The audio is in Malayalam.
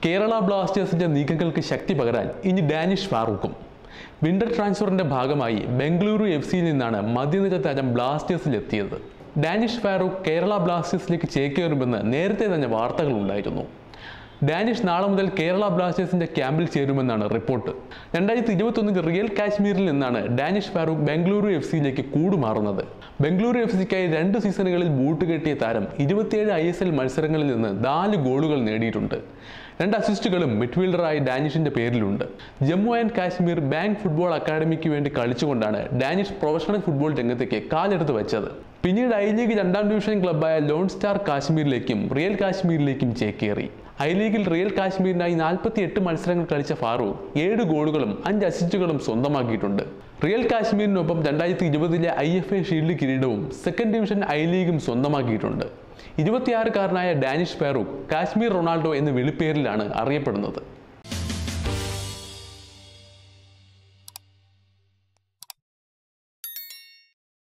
കേരള ബ്ലാസ്റ്റേഴ്സിന്റെ നീക്കങ്ങൾക്ക് ശക്തി പകരാൻ ഇനി ഡാനിഷ് ഫാറൂഖും വിന്റർ ട്രാൻസ്ഫറിന്റെ ഭാഗമായി ബംഗളൂരു എഫ് സിയിൽ നിന്നാണ് മധ്യനിര താരം ബ്ലാസ്റ്റേഴ്സിലെത്തിയത് ഡാനിഷ് ഫാറൂഖ് കേരള ബ്ലാസ്റ്റേഴ്സിലേക്ക് ചേക്കേറുമെന്ന് നേരത്തെ തന്നെ വാർത്തകളുണ്ടായിരുന്നു ഡാനിഷ് നാളെ മുതൽ കേരള ബ്ലാസ്റ്റേഴ്സിന്റെ ക്യാമ്പിൽ ചേരുമെന്നാണ് റിപ്പോർട്ട് രണ്ടായിരത്തി ഇരുപത്തൊന്നിൽ റിയൽ കാശ്മീരിൽ നിന്നാണ് ഡാനിഷ് ഫാറൂഖ് ബംഗളൂരു എഫ് സിയിലേക്ക് കൂടുമാറുന്നത് ബംഗളൂരു എഫ് സിക്കായി രണ്ട് സീസണുകളിൽ ബൂട്ട് കെട്ടിയ താരം ഇരുപത്തിയേഴ് ഐ എസ് എൽ മത്സരങ്ങളിൽ നിന്ന് നാല് ഗോളുകൾ നേടിയിട്ടുണ്ട് രണ്ട് അസിസ്റ്റുകളും മിഡ്ഫീൽഡറായി ഡാനിഷിന്റെ പേരിലുണ്ട് Jammu and Kashmir Bank Football അക്കാദമിക്ക് വേണ്ടി കളിച്ചുകൊണ്ടാണ് ഡാനിഷ് പ്രൊഫഷണൽ ഫുട്ബോൾ രംഗത്തേക്ക് കാലെടുത്ത് വെച്ചത് പിന്നീട് ഐ ലീഗ് രണ്ടാം ഡിവിഷൻ ക്ലബ്ബായ ലോൺ സ്റ്റാർ കാശ്മീരിലേക്കും റിയൽ കാശ്മീരിലേക്കും ചേക്കേറി ഐ ലീഗിൽ റിയൽ കാശ്മീരിനായി നാൽപ്പത്തി എട്ട് മത്സരങ്ങൾ കളിച്ച ഫാറൂഖ് ഏഴ് ഗോളുകളും അഞ്ച് അസിസ്റ്റുകളും സ്വന്തമാക്കിയിട്ടുണ്ട് റിയൽ കാശ്മീരിനൊപ്പം രണ്ടായിരത്തി ഇരുപതിലെ ഐ എഫ് എ ഷീൽഡ് കിരീടവും സെക്കൻഡ് ഡിവിഷൻ ഐ ലീഗും സ്വന്തമാക്കിയിട്ടുണ്ട് ഇരുപത്തിയാറുകാരനായ ഡാനിഷ് ഫാറൂഖ് കാശ്മീർ റൊണാൾഡോ എന്ന വിളിപ്പേരിലാണ് അറിയപ്പെടുന്നത്